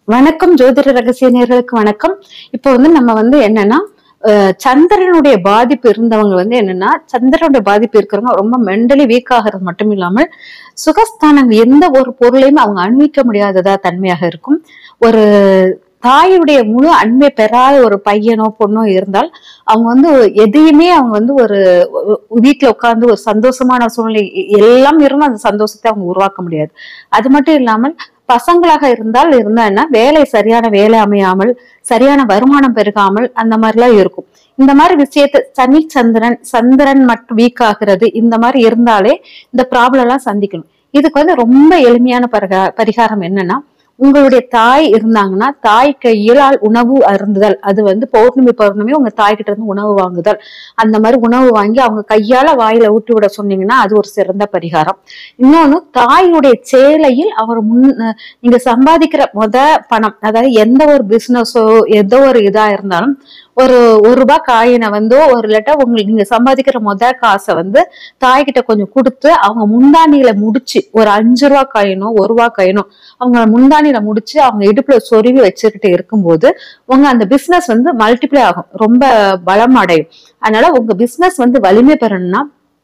வணக்கம் ஜோதிட ரகசிய நேர்களுக்கு வணக்கம் இப்போ வந்து நம்ம வந்து என்னன்னா அஹ், சந்திரனுடைய பாதிப்பு இருந்தவங்க வந்து என்னன்னா சந்திரனுடைய பாதிப்பு இருக்கிறவங்க ரொம்ப மென்டலி வீக் ஆகிறது மட்டும் இல்லாமல் சுகஸ்தானங்கள் எந்த ஒரு பொருளையும் அவங்க அணிவிக்க முடியாததா தன்மையாக இருக்கும் ஒரு தாயுடைய முழு அன்பை பெறாத ஒரு பையனோ பொண்ணோ இருந்தால் அவங்க வந்து எதையுமே அவங்க வந்து ஒரு ஒரு வீட்டுல உட்கார்ந்து ஒரு சந்தோஷமான சூழ்நிலை எல்லாம் இருந்தும் அந்த சந்தோஷத்தை அவங்க உருவாக்க முடியாது அது மட்டும் இல்லாமல் பசங்களாக இருந்தால் இருந்தான்னா வேலை சரியான வேலை அமையாமல் சரியான வருமானம் பெருகாமல் அந்த மாதிரிலாம் இருக்கும் இந்த மாதிரி விஷயத்த சனி சந்திரன் சந்திரன் மட்டும் வீக் ஆகுறது இந்த மாதிரி இருந்தாலே இந்த ப்ராப்ளம் எல்லாம் சந்திக்கணும் இதுக்கு வந்து ரொம்ப எளிமையான பரிகா பரிகாரம் என்னன்னா உங்களுடைய தாய் இருந்தாங்கன்னா தாய் கையிலால் உணவு அருந்துதல் அது வந்து பௌர்ணமி பௌர்ணமி உங்க தாய் கிட்ட இருந்து உணவு வாங்குதல் அந்த மாதிரி உணவு வாங்கி அவங்க கையால வாயில ஊட்டி விட சொன்னீங்கன்னா அது ஒரு சிறந்த பரிகாரம் இன்னொன்னு தாயுடைய சேலையில் அவர் முன் அஹ் நீங்க சம்பாதிக்கிற முத பணம் அதாவது எந்த ஒரு பிசினஸோ எந்த ஒரு இதா இருந்தாலும் ஒரு ஒரு ரூபாய் காயினை வந்து ஒரு லெட்டர் உங்களுக்கு நீங்க சம்பாதிக்கிற முத காசை வந்து தாய்கிட்ட கொஞ்சம் கொடுத்து அவங்க முந்தானியில முடிச்சு ஒரு அஞ்சு ரூபா காயினோ ஒரு ரூபா காயினோ அவங்க முந்தானியில முடிச்சு அவங்க இடுப்புல சொருவி வச்சுக்கிட்டு இருக்கும்போது உங்க அந்த பிசினஸ் வந்து மல்டிப்ளை ஆகும் ரொம்ப பலம் அடையும் அதனால உங்க பிசினஸ் வந்து வலிமை பெறணும்னா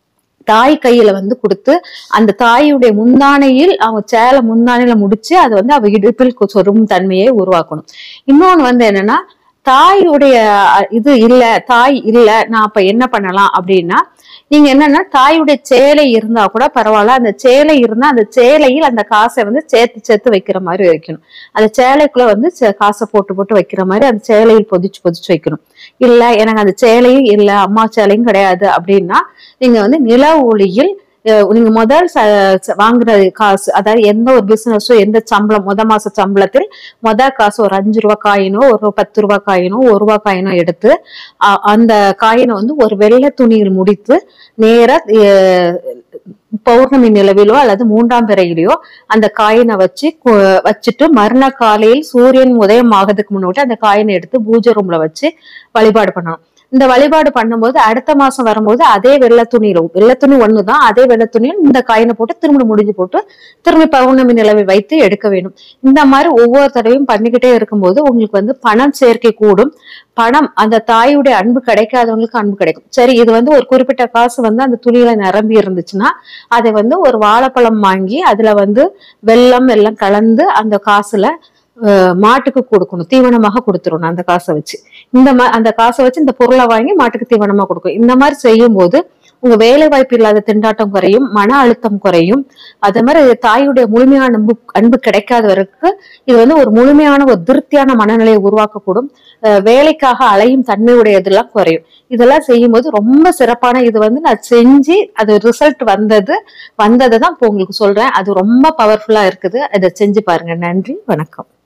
தாய் கையில வந்து கொடுத்து அந்த தாயுடைய முந்தானையில் அவங்க சேலை முந்தானையில முடிச்சு அதை வந்து அவ இடுப்பில் கொ- சொரும் தன்மையை உருவாக்கணும் இன்னொன்னு வந்து என்னன்னா தாயுடைய அஹ், இது இல்ல தாய் இல்ல நான் அப்ப என்ன பண்ணலாம் அப்படின்னா நீங்க என்னன்னா தாயுடைய சேலை இருந்தா கூட பரவாயில்ல அந்த சேலை இருந்தா அந்த சேலையில் அந்த காசை வந்து சேர்த்து சேர்த்து வைக்கிற மாதிரி வைக்கணும் அந்த சேலைக்குள்ள வந்து சே- காசை போட்டு போட்டு வைக்கிற மாதிரி அந்த சேலையில் பொதிச்சு பொதிச்சு வைக்கணும் இல்ல எனக்கு அந்த சேலையும் இல்ல அம்மா சேலையும் கிடையாது அப்படின்னா நீங்க வந்து நில ஒளியில் அஹ், நீங்க முதல் ச- ச- வாங்குற காசு அதாவது எந்த ஒரு பிசினஸோ எந்த சம்பளம் முத மாச சம்பளத்தில் முத காசு ஒரு அஞ்சு ரூபா காயினோ ஒரு பத்து ரூபா காயினோ ஒரு ரூபா காயினோ எடுத்து அ- அந்த காயினை வந்து ஒரு வெள்ளை துணியில் முடித்து நேரா அஹ், பௌர்ணமி நிலவிலோ அல்லது மூன்றாம் பிறையிலையோ அந்த காயினை வச்சு கு- வச்சுட்டு மறுநாள் காலையில் சூரியன் உதயம் ஆகிறதுக்கு முன்னாடி அந்த காயினை எடுத்து பூஜை ரூம்ல வச்சு வழிபாடு பண்ணணும் இந்த வழிபாடு பண்ணும்போது அடுத்த மாசம் வரும்போது அதே வெள்ளை துணியில வெள்ளை துணி ஒண்ணுதான் அதே வெள்ளை துணியில் இந்த காயினை போட்டு திரும்ப முடிஞ்சு போட்டு திரும்பி பௌர்ணமி நிலவை வைத்து எடுக்க வேண்டும் இந்த மாதிரி ஒவ்வொரு தடவையும் பண்ணிக்கிட்டே இருக்கும்போது உங்களுக்கு வந்து பணம் சேர்க்கை கூடும் பணம் அந்த தாயுடைய அன்பு கிடைக்காதவங்களுக்கு அன்பு கிடைக்கும் சரி இது வந்து ஒரு குறிப்பிட்ட காசு வந்து அந்த துணியில நிரம்பி இருந்துச்சுன்னா அதை வந்து ஒரு வாழைப்பழம் வாங்கி அதுல வந்து வெல்லம் எல்லாம் கலந்து அந்த காசுல அஹ், மாட்டுக்கு கொடுக்கணும் தீவனமாக கொடுத்துடணும் அந்த காசை வச்சு இந்த மா அந்த காசை வச்சு இந்த பொருளை வாங்கி மாட்டுக்கு தீவனமா கொடுக்கும் இந்த மாதிரி செய்யும் போது உங்க வேலை வாய்ப்பு இல்லாத திண்டாட்டம் குறையும் மன அழுத்தம் குறையும் அதே மாதிரி தாயுடைய முழுமையான அன்பு அன்பு கிடைக்காதவருக்கு இது வந்து ஒரு முழுமையான ஒரு திருப்தியான மனநிலையை உருவாக்கக்கூடும் அஹ் வேலைக்காக அலையும் தன்மை உடையதெல்லாம் குறையும் இதெல்லாம் செய்யும்போது ரொம்ப சிறப்பான இது வந்து நான் செஞ்சு அது ரிசல்ட் வந்தது வந்ததை தான் இப்போ உங்களுக்கு சொல்றேன் அது ரொம்ப பவர்ஃபுல்லா இருக்குது அதை செஞ்சு பாருங்க நன்றி வணக்கம்